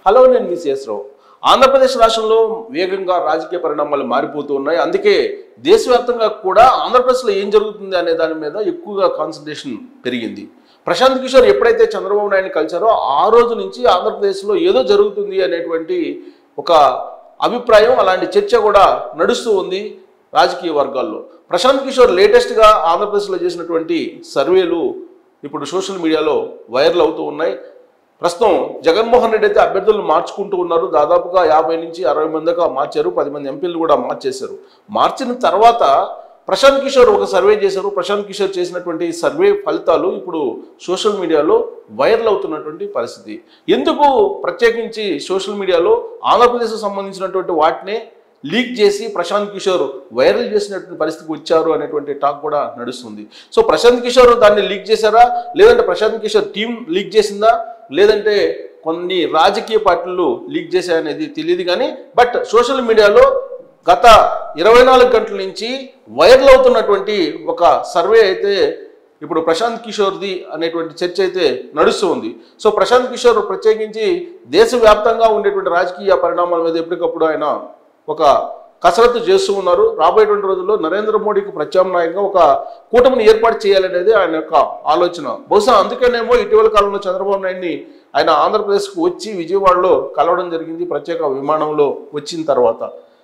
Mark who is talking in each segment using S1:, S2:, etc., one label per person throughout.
S1: Hello నేను మీ శేషరావు ఆంధ్రప్రదేశ్ రాష్ట్రంలో వేగంగా రాజకీయ పరిణామాలు మారిపోతూ ఉన్నాయి అందుకే దేశవ్యాప్తంగా కూడా ఆంధ్రప్రదేశ్లో ఏం జరుగుతుంది అనే దాని మీద ఎక్కువగా కాన్సన్ట్రేషన్ పెరిగింది ప్రశాంత్ కిషోర్ ఎప్పుడైతే చంద్రబాబు నాయుడిని కలిశారో ఆ రోజు నుంచి ఆంధ్రప్రదేశ్లో ఏదో జరుగుతుంది అనేటువంటి ఒక అభిప్రాయం అలాంటి చర్చ కూడా నడుస్తూ ఉంది రాజకీయ వర్గాల్లో ప్రశాంత్ కిషోర్ లేటెస్ట్గా ఆంధ్రప్రదేశ్లో చేసినటువంటి సర్వేలు ఇప్పుడు సోషల్ మీడియాలో వైరల్ అవుతూ ఉన్నాయి ప్రస్తుతం జగన్మోహన్ రెడ్డి అయితే అభ్యర్థులను మార్చుకుంటూ ఉన్నారు దాదాపుగా యాభై నుంచి అరవై మందిగా మార్చారు పది మంది ఎంపీలు కూడా మార్చేశారు మార్చిన తర్వాత ప్రశాంత్ కిషోర్ ఒక సర్వే చేశారు ప్రశాంత్ కిషోర్ చేసినటువంటి సర్వే ఫలితాలు ఇప్పుడు సోషల్ మీడియాలో వైరల్ అవుతున్నటువంటి పరిస్థితి ఎందుకు ప్రత్యేకించి సోషల్ మీడియాలో ఆంధ్రప్రదేశ్కు సంబంధించినటువంటి వాటినే లీక్ చేసి ప్రశాంత్ కిషోర్ వైరల్ చేసినటువంటి పరిస్థితికి వచ్చారు అనేటువంటి టాక్ కూడా నడుస్తుంది సో ప్రశాంత్ కిషోర్ దాన్ని లీక్ చేశారా లేదంటే ప్రశాంత్ కిషోర్ టీం లీక్ చేసిందా లేదంటే కొన్ని రాజకీయ పార్టీలు లీక్ చేశాయనేది తెలియదు కానీ బట్ సోషల్ మీడియాలో గత ఇరవై నాలుగు గంటల నుంచి వైరల్ అవుతున్నటువంటి ఒక సర్వే అయితే ఇప్పుడు ప్రశాంత్ కిషోర్ది అనేటువంటి చర్చ అయితే నడుస్తూ ఉంది సో ప్రశాంత్ కిషోర్ ప్రత్యేకించి దేశవ్యాప్తంగా ఉండేటువంటి రాజకీయ పరిణామాల మీద ఎప్పటికప్పుడు ఆయన ఒక కసరత్తు చేస్తూ ఉన్నారు రాబోయేటువంటి రోజుల్లో నరేంద్ర మోడీకి ప్రత్యామ్నాయంగా ఒక కూటమిని ఏర్పాటు చేయాలనేది ఆయన యొక్క ఆలోచన బహుశా అందుకనేమో ఇటీవల కాలంలో చంద్రబాబు నాయుడిని ఆయన ఆంధ్రప్రదేశ్కు వచ్చి విజయవాడలో కలవడం జరిగింది ప్రత్యేక విమానంలో వచ్చిన తర్వాత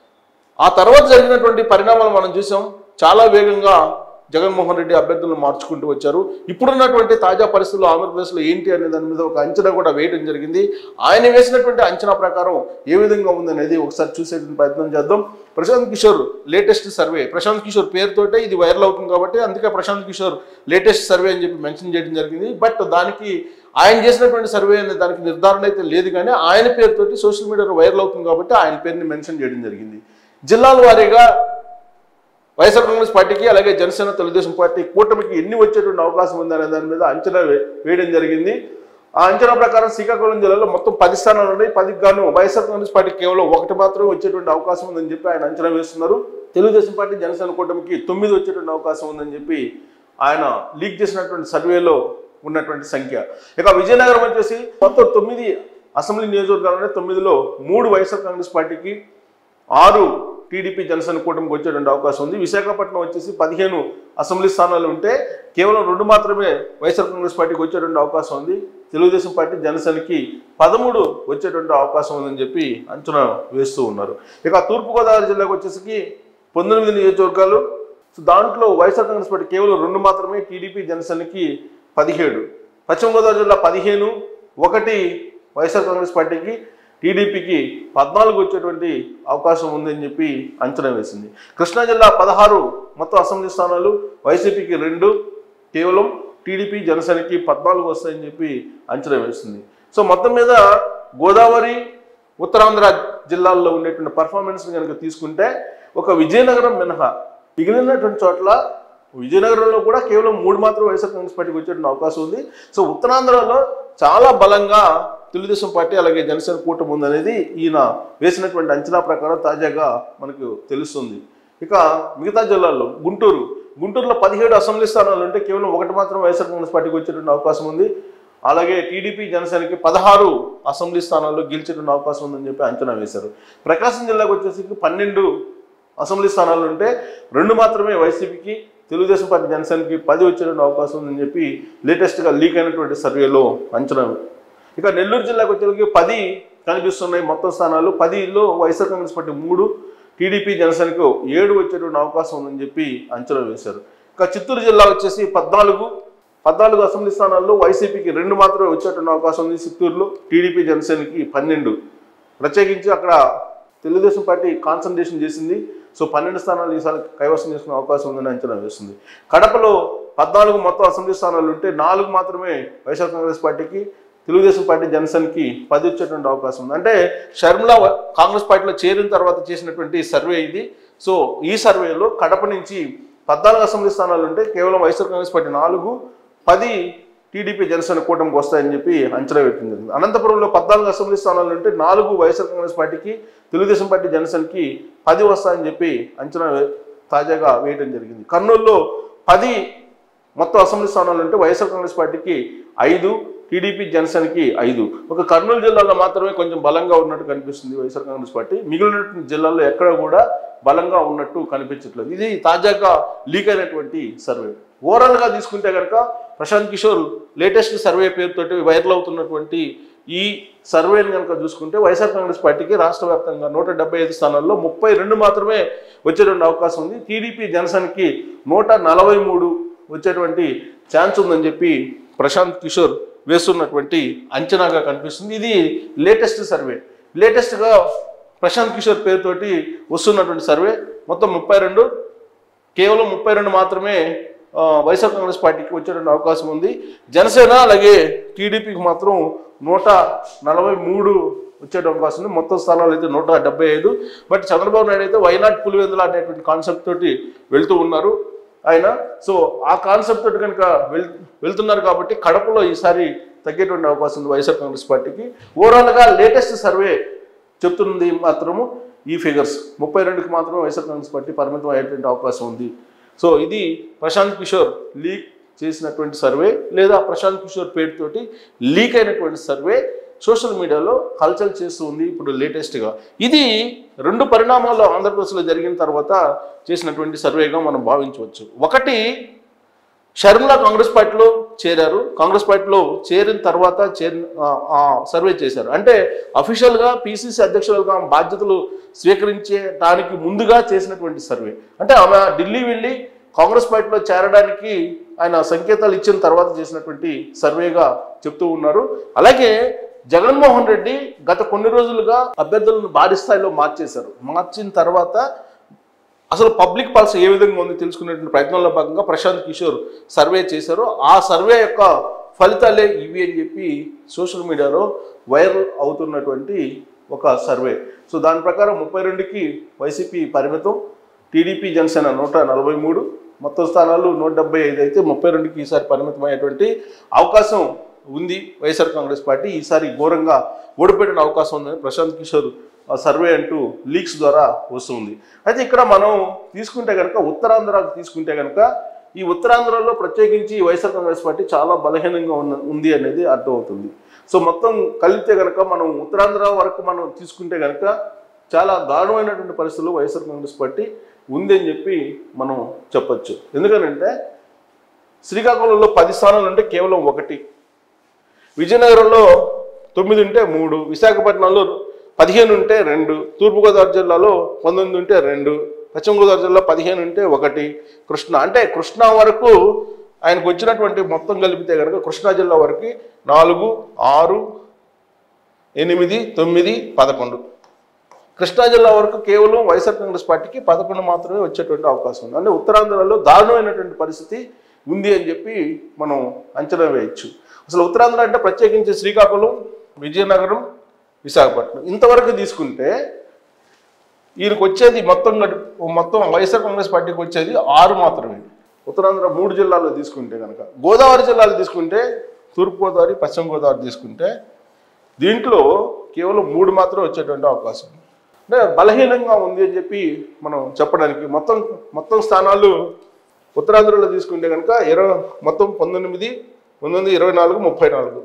S1: ఆ తర్వాత జరిగినటువంటి పరిణామాలు మనం చూసాం చాలా వేగంగా జగన్మోహన్ రెడ్డి అభ్యర్థులను మార్చుకుంటూ వచ్చారు ఇప్పుడున్నటువంటి తాజా పరిస్థితుల్లో ఆంధ్రప్రదేశ్లో ఏంటి అనే దాని మీద ఒక అంచనా కూడా వేయడం జరిగింది ఆయన వేసినటువంటి అంచనా ప్రకారం ఏ విధంగా ఉందనేది ఒకసారి చూసేటువంటి ప్రయత్నం చేద్దాం ప్రశాంత్ కిషోర్ లేటెస్ట్ సర్వే ప్రశాంత్ కిషోర్ పేరుతోటే ఇది వైరల్ అవుతుంది కాబట్టి అందుకే ప్రశాంత్ కిషోర్ లేటెస్ట్ సర్వే అని చెప్పి మెన్షన్ చేయడం జరిగింది బట్ దానికి ఆయన చేసినటువంటి సర్వే అనే దానికి నిర్ధారణ అయితే లేదు కానీ ఆయన పేరుతోటి సోషల్ మీడియాలో వైరల్ అవుతుంది కాబట్టి ఆయన పేరుని మెన్షన్ చేయడం జరిగింది జిల్లాల వారీగా వైఎస్ఆర్ కాంగ్రెస్ పార్టీకి అలాగే జనసేన తెలుగుదేశం పార్టీ కూటమికి ఎన్ని వచ్చేటువంటి అవకాశం ఉంది అనే దాని మీద అంచనా వే- వేయడం జరిగింది ఆ అంచనా ప్రకారం శ్రీకాకుళం జిల్లాలో మొత్తం పది స్థానాలు ఉన్నాయి పదికి గాను వైఎస్ఆర్ కాంగ్రెస్ పార్టీ కేవలం ఒకటి మాత్రమే వచ్చేటువంటి అవకాశం ఉందని చెప్పి ఆయన అంచనా వేస్తున్నారు తెలుగుదేశం పార్టీ జనసేన కూటమికి తొమ్మిది వచ్చేటువంటి అవకాశం ఉందని చెప్పి ఆయన లీక్ చేసినటువంటి సర్వేలో ఉన్నటువంటి సంఖ్య ఇక విజయనగరం వచ్చేసి మొత్తం తొమ్మిది అసెంబ్లీ నియోజకవర్గాలు తొమ్మిదిలో మూడు వైఎస్ఆర్ కాంగ్రెస్ పార్టీకి ఆరు టీడీపీ జనసేన కూటమికి వచ్చేటువంటి అవకాశం ఉంది విశాఖపట్నం వచ్చేసి పదిహేను అసెంబ్లీ స్థానాలు ఉంటే కేవలం రెండు మాత్రమే వైఎస్ఆర్ కాంగ్రెస్ పార్టీకి వచ్చేటువంటి అవకాశం ఉంది తెలుగుదేశం పార్టీ జనసేనకి పదమూడు వచ్చేటువంటి అవకాశం ఉందని చెప్పి అంచనా వేస్తూ ఉన్నారు ఇక తూర్పుగోదావరి జిల్లాకు వచ్చేసరికి పంతొమ్మిది నియోజకవర్గాలు సో దాంట్లో వైఎస్ఆర్ కాంగ్రెస్ పార్టీ కేవలం రెండు మాత్రమే టీడీపీ జనసేనకి పదిహేడు పశ్చిమ గోదావరి జిల్లా పదిహేను ఒకటి వైఎస్ఆర్ కాంగ్రెస్ పార్టీకి టీడీపీకి పద్నాలుగు వచ్చేటువంటి అవకాశం ఉందని చెప్పి అంచనా వేసింది కృష్ణా జిల్లా పదహారు మొత్తం అసెంబ్లీ స్థానాలు వైసీపీకి రెండు కేవలం టీడీపీ జనసేనకి పద్నాలుగు వస్తాయని చెప్పి అంచనా వేసింది సో మొత్తం మీద గోదావరి ఉత్తరాంధ్ర జిల్లాల్లో ఉండేటువంటి పర్ఫార్మెన్స్ కనుక తీసుకుంటే ఒక విజయనగరం మినహా మిగిలినటువంటి చోట్ల విజయనగరంలో కూడా కేవలం మూడు మాత్రం వైఎస్ఆర్ కాంగ్రెస్ పార్టీకి వచ్చేటువంటి అవకాశం ఉంది సో ఉత్తరాంధ్రలో చాలా బలంగా తెలుగుదేశం పార్టీ అలాగే జనసేన కూటమి ఉందనేది ఈయన వేసినటువంటి అంచనా ప్రకారం తాజాగా మనకు తెలుస్తుంది ఇక మిగతా జిల్లాల్లో గుంటూరు గుంటూరులో పదిహేడు అసెంబ్లీ స్థానాలు ఉంటే కేవలం ఒకటి మాత్రం వైఎస్ఆర్ కాంగ్రెస్ పార్టీకి వచ్చేటువంటి అవకాశం ఉంది అలాగే టీడీపీ జనసేనకి పదహారు అసెంబ్లీ స్థానాల్లో గెలిచేటువంటి అవకాశం ఉందని చెప్పి అంచనా వేశారు ప్రకాశం జిల్లాకు వచ్చేసరికి పన్నెండు అసెంబ్లీ స్థానాలు ఉంటే రెండు మాత్రమే వైసీపీకి తెలుగుదేశం పార్టీ జనసేనకి పది వచ్చేటువంటి అవకాశం ఉందని చెప్పి లేటెస్ట్గా లీక్ అయినటువంటి సర్వేలో అంచనా ఇక నెల్లూరు జిల్లాకు వచ్చేసరికి పది కనిపిస్తున్నాయి మొత్తం స్థానాలు పదిలో వైఎస్ఆర్ కాంగ్రెస్ పార్టీ మూడు టీడీపీ జనసేనకు ఏడు వచ్చేటువంటి అవకాశం ఉందని చెప్పి అంచనా వేశారు ఇక చిత్తూరు జిల్లా వచ్చేసి పద్నాలుగు పద్నాలుగు అసెంబ్లీ స్థానాల్లో వైసీపీకి రెండు మాత్రమే వచ్చేటువంటి అవకాశం ఉంది చిత్తూరులో టీడీపీ జనసేనకి పన్నెండు ప్రత్యేకించి అక్కడ తెలుగుదేశం పార్టీ కాన్సన్ట్రేషన్ చేసింది సో పన్నెండు స్థానాలు ఈసారి కైవసం చేసుకునే అవకాశం ఉందని అంచనా వేస్తుంది కడపలో పద్నాలుగు మొత్తం అసెంబ్లీ స్థానాలు ఉంటే నాలుగు మాత్రమే వైఎస్ఆర్ కాంగ్రెస్ పార్టీకి తెలుగుదేశం పార్టీ జనసేనకి పది వచ్చేటువంటి అవకాశం ఉంది అంటే షర్మిల వ- కాంగ్రెస్ పార్టీలో చేరిన తర్వాత చేసినటువంటి సర్వే ఇది సో ఈ సర్వేలో కడప నుంచి పద్నాలుగు అసెంబ్లీ స్థానాలు ఉంటే కేవలం వైఎస్ఆర్ కాంగ్రెస్ పార్టీ నాలుగు పది టీడీపీ జనసేన కూటమికి వస్తాయని చెప్పి అంచనా వేయడం జరిగింది అనంతపురంలో పద్నాలుగు అసెంబ్లీ స్థానాలు ఉంటే నాలుగు వైఎస్ఆర్ కాంగ్రెస్ పార్టీకి తెలుగుదేశం పార్టీ జనసేనకి పది వస్తాయని చెప్పి అంచనా వే- తాజాగా వేయడం జరిగింది కర్నూలులో పది మొత్తం అసెంబ్లీ స్థానాలు ఉంటే వైఎస్ఆర్ కాంగ్రెస్ పార్టీకి ఐదు టీడీపీ జనసేనకి ఐదు ఒక కర్నూలు జిల్లాలో మాత్రమే కొంచెం బలంగా ఉన్నట్టు కనిపిస్తుంది వైఎస్ఆర్ కాంగ్రెస్ పార్టీ మిగిలిన జిల్లాల్లో ఎక్కడ కూడా బలంగా ఉన్నట్టు కనిపించట్లేదు ఇది తాజాగా లీక్ అయినటువంటి సర్వే ఓవరాల్గా తీసుకుంటే కనుక ప్రశాంత్ కిషోర్ లేటెస్ట్ సర్వే పేరుతోటి వైరల్ అవుతున్నటువంటి ఈ సర్వేని కనుక చూసుకుంటే వైఎస్ఆర్ కాంగ్రెస్ పార్టీకి రాష్ట్ర వ్యాప్తంగా నూట డెబ్బై ఐదు స్థానాల్లో ముప్పై రెండు మాత్రమే వచ్చేటువంటి అవకాశం ఉంది టీడీపీ జనసేనకి నూట నలభై మూడు వచ్చేటువంటి ఛాన్స్ ఉందని చెప్పి ప్రశాంత్ కిషోర్ వేస్తున్నటువంటి అంచనాగా కనిపిస్తుంది ఇది లేటెస్ట్ సర్వే లేటెస్ట్గా ప్రశాంత్ కిషోర్ పేరుతోటి వస్తున్నటువంటి సర్వే మొత్తం ముప్పై రెండు కేవలం ముప్పై రెండు మాత్రమే ఆ, వైఎస్ఆర్ కాంగ్రెస్ పార్టీకి వచ్చేటువంటి అవకాశం ఉంది జనసేన అలాగే టీడీపీకి మాత్రం నూట నలభై మూడు వచ్చే అవకాశం ఉంది మొత్తం స్థానాలు అయితే నూట డెబ్బై ఐదు బట్ చంద్రబాబు నాయుడు అయితే వైనాట్ పులివెందుల అనేటువంటి కాన్సెప్ట్ తోటి వెళ్తూ ఉన్నారు ఆయన సో ఆ కాన్సెప్ట్ తోటి కనుక వెల్ వెళ్తున్నారు కాబట్టి కడపలో ఈసారి తగ్గేటువంటి అవకాశం ఉంది వైఎస్ఆర్ కాంగ్రెస్ పార్టీకి ఓవరాల్గా లేటెస్ట్ సర్వే చెప్తుంది మాత్రము ఈ ఫిగర్స్ ముప్పై రెండుకి మాత్రం వైఎస్ఆర్ కాంగ్రెస్ పార్టీ పరిమితం అయ్యేటువంటి అవకాశం ఉంది సో ఇది ప్రశాంత్ కిషోర్ లీక్ చేసినటువంటి సర్వే లేదా ప్రశాంత్ కిషోర్ పేరుతోటి లీక్ అయినటువంటి సర్వే సోషల్ మీడియాలో హల్చల్ చేస్తూ ఉంది ఇప్పుడు లేటెస్ట్గా ఇది రెండు పరిణామాలు ఆంధ్రప్రదేశ్లో జరిగిన తర్వాత చేసినటువంటి సర్వేగా మనం భావించవచ్చు ఒకటి షర్మిల కాంగ్రెస్ పార్టీలో చేరారు కాంగ్రెస్ పార్టీలో చేరిన తర్వాత చేరి ఆ- ఆ సర్వే చేశారు అంటే అఫీషియల్గా పిసిసి అధ్యక్షులుగా ఆమె బాధ్యతలు స్వీకరించడానికి ముందుగా చేసినటువంటి సర్వే అంటే ఆమె ఢిల్లీ వెళ్ళి కాంగ్రెస్ పార్టీలో చేరడానికి ఆయన సంకేతాలు ఇచ్చిన తర్వాత చేసినటువంటి సర్వేగా చెప్తూ ఉన్నారు అలాగే జగన్మోహన్ రెడ్డి గత కొన్ని రోజులుగా అభ్యర్థులను భారీ స్థాయిలో మార్చేశారు మార్చిన తర్వాత అసలు పబ్లిక్ పల్స్ ఏ విధంగా ఉంది తెలుసుకునేటువంటి ప్రయత్నంలో భాగంగా ప్రశాంత్ కిషోర్ సర్వే చేశారు ఆ సర్వే యొక్క ఫలితాలే ఇవి అని చెప్పి సోషల్ మీడియాలో వైరల్ అవుతున్నటువంటి ఒక సర్వే సో దాని ప్రకారం ముప్పై రెండుకి వైసీపీ పరిమితం టీడీపీ జనసేన నూట నలభై మూడు మొత్తం స్థానాలు నూట డెబ్బై ఐదు అయితే ముప్పై రెండుకి ఈసారి పరిమితమయ్యేటువంటి అవకాశం ఉంది వైఎస్ఆర్ కాంగ్రెస్ పార్టీ ఈసారి ఘోరంగా ఓడిపోయిన అవకాశం ఉందని ప్రశాంత్ కిషోర్ ఆ సర్వే అంటూ లీక్స్ ద్వారా వస్తుంది అయితే ఇక్కడ మనం తీసుకుంటే కనుక ఉత్తరాంధ్రకు తీసుకుంటే కనుక ఈ ఉత్తరాంధ్రలో ప్రత్యేకించి వైఎస్ఆర్ కాంగ్రెస్ పార్టీ చాలా బలహీనంగా ఉన్న ఉంది అనేది అర్థమవుతుంది సో మొత్తం కలిపితే కనుక మనం ఉత్తరాంధ్ర వరకు మనం తీసుకుంటే కనుక చాలా దారుణమైనటువంటి పరిస్థితుల్లో వైఎస్ఆర్ కాంగ్రెస్ పార్టీ ఉంది అని చెప్పి మనం చెప్పొచ్చు ఎందుకనంటే శ్రీకాకుళంలో పది స్థానాలు ఉంటే కేవలం ఒకటి విజయనగరంలో తొమ్మిది ఉంటే మూడు విశాఖపట్నంలో పదిహేను ఉంటే రెండు తూర్పుగోదావరి జిల్లాలో పంతొమ్మిది ఉంటే రెండు పశ్చిమ గోదావరి జిల్లా పదిహేను ఉంటే ఒకటి కృష్ణ అంటే కృష్ణా వరకు ఆయనకు వచ్చినటువంటి మొత్తం కలిపితే కనుక కృష్ణా జిల్లా వరకు నాలుగు ఆరు ఎనిమిది తొమ్మిది పదకొండు కృష్ణా జిల్లా వరకు కేవలం వైఎస్ఆర్ కాంగ్రెస్ పార్టీకి పదకొండు మాత్రమే వచ్చేటువంటి అవకాశం ఉంది అంటే ఉత్తరాంధ్రలో దారుణమైనటువంటి పరిస్థితి ఉంది అని చెప్పి మనం అంచనా వేయచ్చు అసలు ఉత్తరాంధ్ర అంటే ప్రత్యేకించి శ్రీకాకుళం విజయనగరం విశాఖపట్నం ఇంతవరకు తీసుకుంటే ఈయనకు వచ్చేది మొత్తం గడి- మొత్తం వైఎస్ఆర్ కాంగ్రెస్ పార్టీకి వచ్చేది ఆరు మాత్రమే ఉత్తరాంధ్ర మూడు జిల్లాల్లో తీసుకుంటే కనుక గోదావరి జిల్లాలు తీసుకుంటే తూర్పుగోదావరి పశ్చిమ గోదావరి తీసుకుంటే దీంట్లో కేవలం మూడు మాత్రం వచ్చేటువంటి అవకాశం ఉంది. అంటే బలహీనంగా ఉంది అని చెప్పి మనం చెప్పడానికి మొత్తం మొత్తం స్థానాలు ఉత్తరాంధ్రలో తీసుకుంటే కనుక ఇరవై మొత్తం పంతొమ్మిది పంతొమ్మిది ఇరవై నాలుగు ముప్పై నాలుగు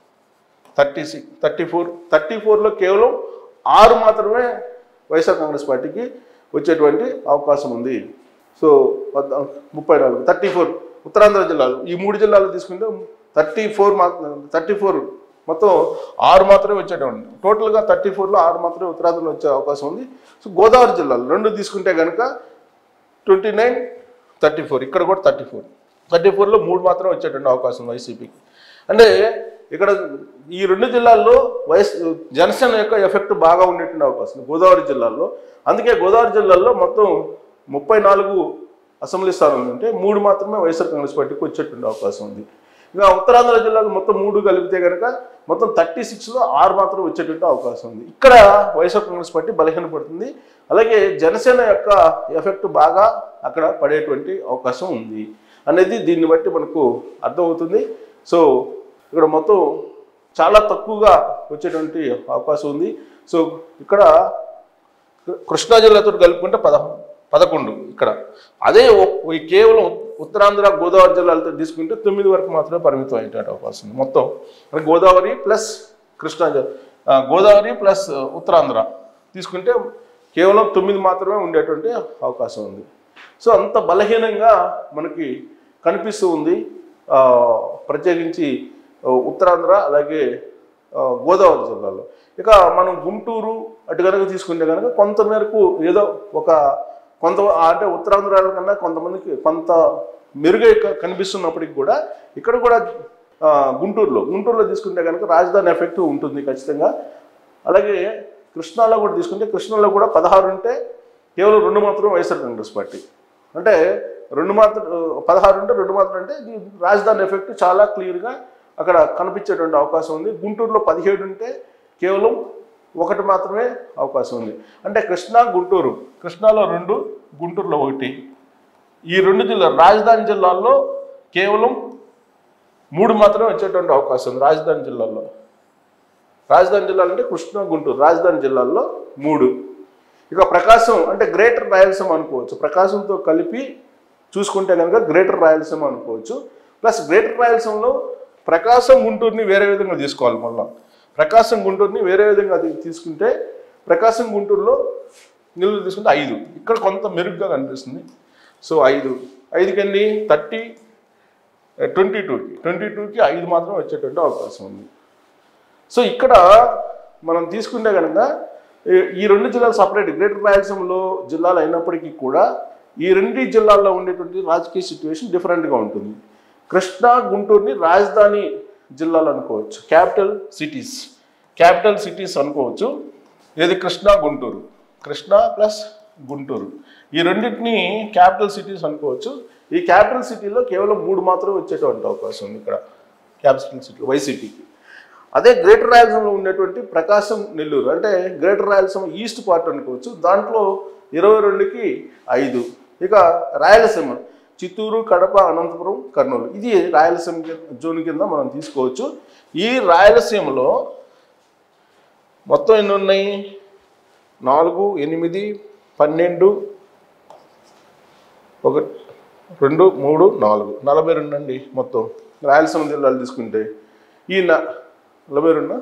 S1: thirty six thirty four thirty ఫోర్లో కేవలం ఆరు మాత్రమే వైఎస్ఆర్ కాంగ్రెస్ పార్టీకి వచ్చేటువంటి అవకాశం ఉంది సో పద్నా- ముప్పై నాలుగు థర్టీ ఫోర్ ఉత్తరాంధ్ర జిల్లాలు ఈ మూడు జిల్లాలు తీసుకుంటే థర్టీ ఫోర్ థర్టీ ఫోర్ మొత్తం ఆరు మాత్రమే వచ్చేటువంటి టోటల్గా థర్టీ ఫోర్లో ఆరు మాత్రమే ఉత్తరాంధ్రలో వచ్చే అవకాశం ఉంది సో గోదావరి జిల్లాలు రెండు తీసుకుంటే కనుక ట్వంటీ నైన్ థర్టీ ఫోర్ ఇక్కడ కూడా థర్టీ ఫోర్ థర్టీ ఫోర్లో మూడు మాత్రం వచ్చేటువంటి అవకాశం వైసీపీకి అంటే ఇక్కడ ఈ రెండు జిల్లాల్లో వైఎస్ జనసేన యొక్క ఎఫెక్ట్ బాగా ఉండేటువంటి అవకాశం ఉంది గోదావరి జిల్లాల్లో అందుకే గోదావరి జిల్లాల్లో మొత్తం ముప్పై నాలుగు అసెంబ్లీ స్థానాలు ఉంటే మూడు మాత్రమే వైఎస్ఆర్ కాంగ్రెస్ పార్టీకి వచ్చేటువంటి అవకాశం ఉంది ఇంకా ఉత్తరాంధ్ర జిల్లాలు మొత్తం మూడు కలిపితే కనుక మొత్తం థర్టీ సిక్స్లో ఆరు మాత్రం వచ్చేటువంటి అవకాశం ఉంది ఇక్కడ వైఎస్ఆర్ కాంగ్రెస్ పార్టీ బలహీనపడుతుంది అలాగే జనసేన యొక్క ఎఫెక్ట్ బాగా అక్కడ పడేటువంటి అవకాశం ఉంది అనేది దీన్ని బట్టి మనకు అర్థమవుతుంది సో ఇక్కడ మొత్తం చాలా తక్కువగా వచ్చేటువంటి అవకాశం ఉంది సో ఇక్కడ కృష్ణా జిల్లాతో కలుపుకుంటే పద పదకొండు ఇక్కడ అదే ఒ- ఈ కేవలం ఉత్తరాంధ్ర గోదావరి జిల్లాలతో తీసుకుంటే తొమ్మిది వరకు మాత్రమే పరిమితం అయ్యేట అవకాశం ఉంది మొత్తం అంటే గోదావరి ప్లస్ కృష్ణా జ- ఆ, గోదావరి ప్లస్ ఉత్తరాంధ్ర తీసుకుంటే కేవలం తొమ్మిది మాత్రమే ఉండేటువంటి అవకాశం ఉంది సో అంత బలహీనంగా మనకి కనిపిస్తూ ఉంది ఆ, ప్రత్యేకించి ఆ, ఉత్తరాంధ్ర అలాగే ఆ, గోదావరి జిల్లాలో ఇక మనం గుంటూరు అటు కనుక తీసుకుంటే కనుక కొంత మేరకు ఏదో ఒక కొంత అంటే ఉత్తరాంధ్రాల కన్నా కొంతమందికి కొంత మెరుగై క- కనిపిస్తున్నప్పటికి కూడా ఇక్కడ కూడా ఆ, గుంటూరులో గుంటూరులో తీసుకుంటే కనుక రాజధాని ఎఫెక్ట్ ఉంటుంది ఖచ్చితంగా అలాగే కృష్ణాలో కూడా తీసుకుంటే కృష్ణాలో కూడా పదహారు ఉంటే కేవలం రెండు మాత్రం వైఎస్ఆర్ కాంగ్రెస్ పార్టీ అంటే రెండు మాత్రం పదహారు ఉంటే రెండు మాత్రం అంటే ఇది రాజధాని ఎఫెక్ట్ చాలా క్లియర్గా అక్కడ కనిపించేటువంటి అవకాశం ఉంది గుంటూరులో పదిహేడు ఉంటే కేవలం ఒకటి మాత్రమే అవకాశం ఉంది అంటే కృష్ణా గుంటూరు కృష్ణాలో రెండు గుంటూరులో ఒకటి ఈ రెండు జిల్లాలు రాజధాని జిల్లాల్లో కేవలం మూడు మాత్రమే వచ్చేటువంటి అవకాశం ఉంది రాజధాని జిల్లాల్లో రాజధాని జిల్లాలు అంటే కృష్ణా గుంటూరు రాజధాని జిల్లాల్లో మూడు ఇక ప్రకాశం అంటే గ్రేటర్ రాయలసీమ అనుకోవచ్చు ప్రకాశంతో కలిపి చూసుకుంటే కనుక గ్రేటర్ రాయలసీమ అనుకోవచ్చు ప్లస్ గ్రేటర్ రాయలసీమలో ప్రకాశం గుంటూరుని వేరే విధంగా తీసుకోవాలి మళ్ళీ ప్రకాశం గుంటూరుని వేరే విధంగా తీ- తీసుకుంటే ప్రకాశం గుంటూరులో నిల్వ తీసుకుంటే ఐదు ఇక్కడ కొంత మెరుగ్గా కనిపిస్తుంది సో ఐదు ఐదుకి ఎన్ని థర్టీ ట్వంటీ టూకి ట్వంటీ టూకి ఐదు మాత్రం వచ్చేటువంటి అవకాశం ఉంది సో ఇక్కడ మనం తీసుకుంటే కనుక ఈ- ఈ రెండు జిల్లాలు సపరేట్ గ్రేటర్ రాయలసీమలో జిల్లాలు అయినప్పటికీ కూడా ఈ రెండు జిల్లాల్లో ఉండేటువంటి రాజకీయ సిచ్యువేషన్ డిఫరెంట్గా ఉంటుంది కృష్ణా గుంటూరుని రాజధాని జిల్లాలు అనుకోవచ్చు క్యాపిటల్ సిటీస్ క్యాపిటల్ సిటీస్ అనుకోవచ్చు ఏది కృష్ణా గుంటూరు కృష్ణా ప్లస్ గుంటూరు ఈ రెండింటిని క్యాపిటల్ సిటీస్ అనుకోవచ్చు ఈ క్యాపిటల్ సిటీలో కేవలం మూడు మాత్రం వచ్చేటువంటి అవకాశం ఉంది ఇక్కడ క్యాపిటల్ సిటీ వైసీపీకి అదే గ్రేటర్ రాయలసీమలో ఉండేటువంటి ప్రకాశం నెల్లూరు అంటే గ్రేటర్ రాయలసీమ ఈస్ట్ పార్ట్ అనుకోవచ్చు దాంట్లో ఇరవై రెండుకి ఐదు ఇక రాయలసీమ చిత్తూరు కడప అనంతపురం కర్నూలు ఇది రాయలసీమ కి- జోన్ కింద మనం తీసుకోవచ్చు ఈ రాయలసీమలో మొత్తం ఎన్ని ఉన్నాయి నాలుగు ఎనిమిది పన్నెండు ఒక రెండు మూడు నాలుగు నలభై రెండు అండి మొత్తం రాయలసీమ జిల్లాలు తీసుకుంటే ఈ న- నలభై రెండు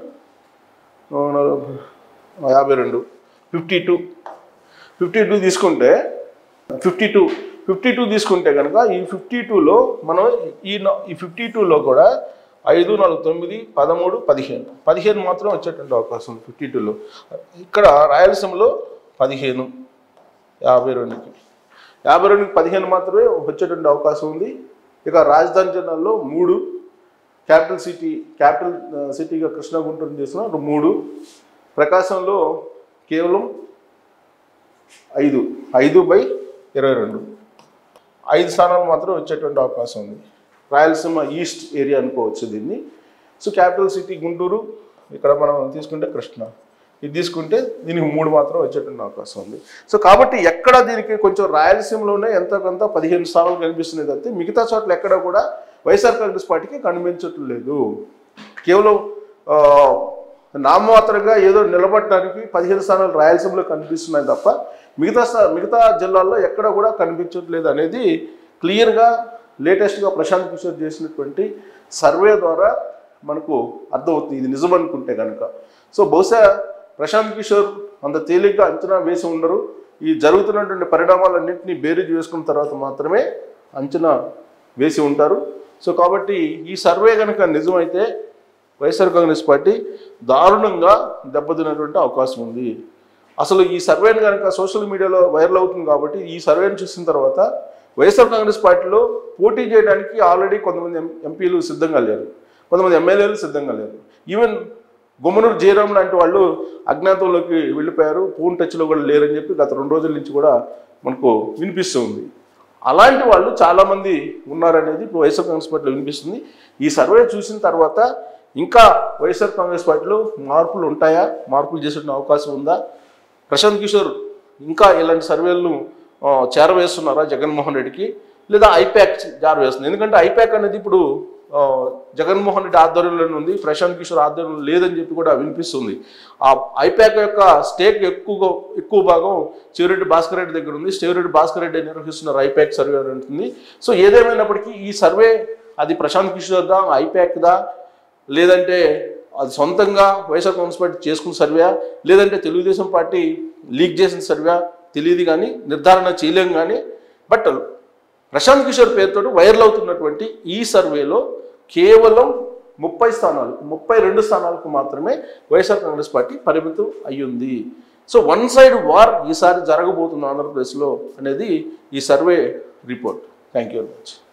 S1: యాభై రెండు ఫిఫ్టీ టూ ఫిఫ్టీ టూ తీసుకుంటే ఫిఫ్టీ టూ ఫిఫ్టీ టూ తీసుకుంటే కనుక ఈ ఫిఫ్టీ టూలో మనం ఈ న- ఈ ఫిఫ్టీ టూలో కూడా ఐదు నాలుగు తొమ్మిది పదమూడు పదిహేను పదిహేను మాత్రం వచ్చేటువంటి అవకాశం ఉంది ఫిఫ్టీ టూలో ఇక్కడ రాయలసీమలో పదిహేను యాభై రెండుకి యాభై రెండుకి పదిహేను మాత్రమే వచ్చేటువంటి అవకాశం ఉంది ఇక రాజధాని జిల్లాల్లో మూడు క్యాపిటల్ సిటీ క్యాపిటల్ ఆ, సిటీగా కృష్ణా గుంటూరు చేసిన మూడు ప్రకాశంలో కేవలం ఐదు ఐదు బై ఇరవై రెండు ఐదు స్థానాలు మాత్రం వచ్చేటువంటి అవకాశం ఉంది రాయలసీమ ఈస్ట్ ఏరియా అనుకోవచ్చు దీన్ని సో క్యాపిటల్ సిటీ గుంటూరు ఇక్కడ మనం తీసుకుంటే కృష్ణ ఇది తీసుకుంటే దీనికి మూడు మాత్రం వచ్చేటువంటి అవకాశం ఉంది సో కాబట్టి ఎక్కడ దీనికి కొంచెం రాయలసీమలోనే ఎంతో కొంత పదిహేను స్థానాలు కనిపిస్తున్నాయి తప్పితే మిగతా చోట్ల ఎక్కడ కూడా వైఎస్ఆర్ కాంగ్రెస్ పార్టీకి కనిపించట్లేదు కేవలం ఆ, నామమాత్రంగా ఏదో నిలబడటానికి పదిహేను స్థానాలు రాయలసీమలో కనిపిస్తున్నాయి తప్ప మిగతా స్థా- మిగతా జిల్లాల్లో ఎక్కడ కూడా కనిపించట్లేదు అనేది క్లియర్గా లేటెస్ట్గా ప్రశాంత్ కిషోర్ చేసినటువంటి సర్వే ద్వారా మనకు అర్థమవుతుంది ఇది నిజం అనుకుంటే కనుక సో బహుశా ప్రశాంత్ కిషోర్ అంత తేలిగ్గా అంచనా వేసి ఉండరు ఈ జరుగుతున్నటువంటి పరిణామాలన్నింటినీ బేరీజ్ వేసుకున్న తర్వాత మాత్రమే అంచనా వేసి ఉంటారు సో కాబట్టి ఈ సర్వే కనుక నిజమైతే వైఎస్ఆర్ కాంగ్రెస్ పార్టీ దారుణంగా దెబ్బతిన్నటువంటి అవకాశం ఉంది అసలు ఈ సర్వేని కనుక సోషల్ మీడియాలో వైరల్ అవుతుంది కాబట్టి ఈ సర్వేని చూసిన తర్వాత వైఎస్ఆర్ కాంగ్రెస్ పార్టీలో పోటీ చేయడానికి ఆల్రెడీ కొంతమంది ఎం- ఎంపీలు సిద్ధంగా లేరు కొంతమంది ఎమ్మెల్యేలు సిద్ధంగా లేరు ఈవెన్ గుమ్మనూరు జయరాం లాంటి వాళ్ళు అజ్ఞాతంలోకి వెళ్ళిపోయారు ఫోన్ టచ్లో కూడా లేరని చెప్పి గత రెండు రోజుల నుంచి కూడా మనకు వినిపిస్తుంది అలాంటి వాళ్ళు చాలామంది ఉన్నారనేది ఇప్పుడు వైఎస్ఆర్ కాంగ్రెస్ పార్టీలో వినిపిస్తుంది ఈ సర్వే చూసిన తర్వాత ఇంకా వైఎస్ఆర్ కాంగ్రెస్ పార్టీలో మార్పులు ఉంటాయా మార్పులు చేసే అవకాశం ఉందా ప్రశాంత్ కిషోర్ ఇంకా ఇలాంటి సర్వేలను ఆ, చేరవేస్తున్నారా జగన్మోహన్ రెడ్డికి లేదా ఐప్యాక్ జారవేస్తుంది ఎందుకంటే ఐప్యాక్ అనేది ఇప్పుడు ఆ, జగన్మోహన్ రెడ్డి ఆధ్వర్యంలోనే ఉంది ప్రశాంత్ కిషోర్ ఆధ్వర్యంలో లేదని చెప్పి కూడా వినిపిస్తుంది ఆ ఐపాక్ యొక్క స్టేక్ ఎక్కువగా ఎక్కువ భాగం చివరెడ్డి భాస్కర్ రెడ్డి దగ్గర ఉంది చివరెడ్డి భాస్కర్ రెడ్డి నిర్వహిస్తున్నారు ఐపాక్ సర్వే అని ఉంటుంది సో ఏదేమైనప్పటికీ ఈ సర్వే అది ప్రశాంత్ కిషోర్ దా ఐపాక్ దా లేదంటే అది సొంతంగా వైఎస్ఆర్ కాంగ్రెస్ పార్టీ చేసుకున్న సర్వే లేదంటే తెలుగుదేశం పార్టీ లీక్ చేసిన సర్వే తెలియదు కానీ నిర్ధారణ చేయలేం కానీ బట్ ప్రశాంత్ కిషోర్ పేరుతో వైరల్ అవుతున్నటువంటి ఈ సర్వేలో కేవలం ముప్పై స్థానాలు ముప్పై రెండు స్థానాలకు మాత్రమే వైఎస్ఆర్ కాంగ్రెస్ పార్టీ పరిమితం అయ్యింది సో వన్ సైడ్ వార్ ఈసారి జరగబోతుంది ఆంధ్రప్రదేశ్లో అనేది ఈ survey report thank you very much